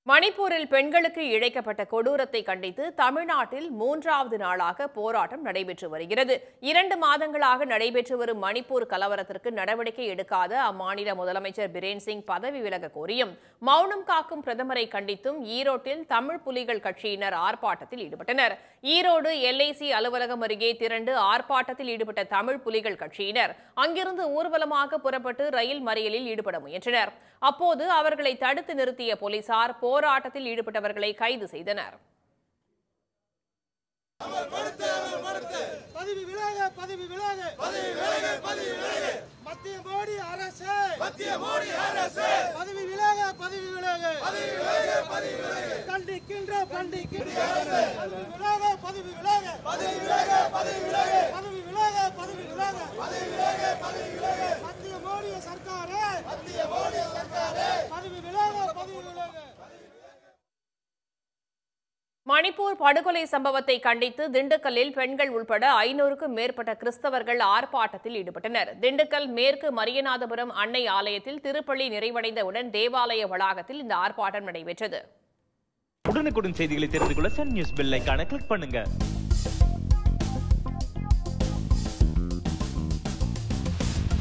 மணிப்பூரில் பெண்களுக்கு இழைக்கப்பட்ட கொடூரத்தை கண்டித்து தமிழ்நாட்டில் மூன்றாவது நாளாக போராட்டம் நடைபெற்று வருகிறது இரண்டு மாதங்களாக நடைபெற்று வரும் மணிப்பூர் கலவரத்திற்கு நடவடிக்கை எடுக்காத அம்மாநில முதலமைச்சர் பிரேன் சிங் பதவி விலக கோரியும் மௌனம் காக்கும் பிரதமரை கண்டித்தும் ஈரோட்டில் தமிழ் புலிகள் கட்சியினர் ஆர்ப்பாட்டத்தில் ஈடுபட்டனர் ஈரோடு எல்ஐசி அலுவலகம் அருகே திரண்டு ஆர்ப்பாட்டத்தில் ஈடுபட்ட தமிழ் புலிகள் கட்சியினர் அங்கிருந்து ஊர்வலமாக புறப்பட்டு ரயில் மறியலில் ஈடுபட முயன்றனர் அப்போது அவர்களை தடுத்து நிறுத்திய போலீசார் போராட்டத்தில் ஈடுபட்டவர்களை கைது செய்தனர் பதவி விலக பதவி விலக பதவி விலக பதவி விலக மத்திய மோடி அரசு மத்திய மோடி அரசு பதவி விலக பதவி விலக பதவி விலக பதவி விலக கண்டிக்கின்ற கண்டிக்கின்ற பதவி விலக பதவி விலக பதவி விலக பதவி விலக பதவி விலக பதவி விலக பதவி விலக பதவி விலக மத்திய மோடி சர்க்காரே மத்திய மோடி சர்க்காரே பதவி விலக பதவி விலக மணிப்பூர் படுகொலை சம்பவத்தை கண்டித்து திண்டுக்கல்லில் பெண்கள் உள்பட ஐநூறுக்கும் மேற்பட்ட கிறிஸ்தவர்கள் ஆர்ப்பாட்டத்தில் ஈடுபட்டனர் திண்டுக்கல் மேற்கு மரியநாதபுரம் அன்னை ஆலயத்தில் திருப்பள்ளி நிறைவடைந்தவுடன் தேவாலய வளாகத்தில் இந்த ஆர்ப்பாட்டம் நடைபெற்றது உடனுக்குடன் செய்திகளை தெரிந்து கொள்ள சன் நியூஸ் பெல் ஐகானை கிளிக் பண்ணுங்க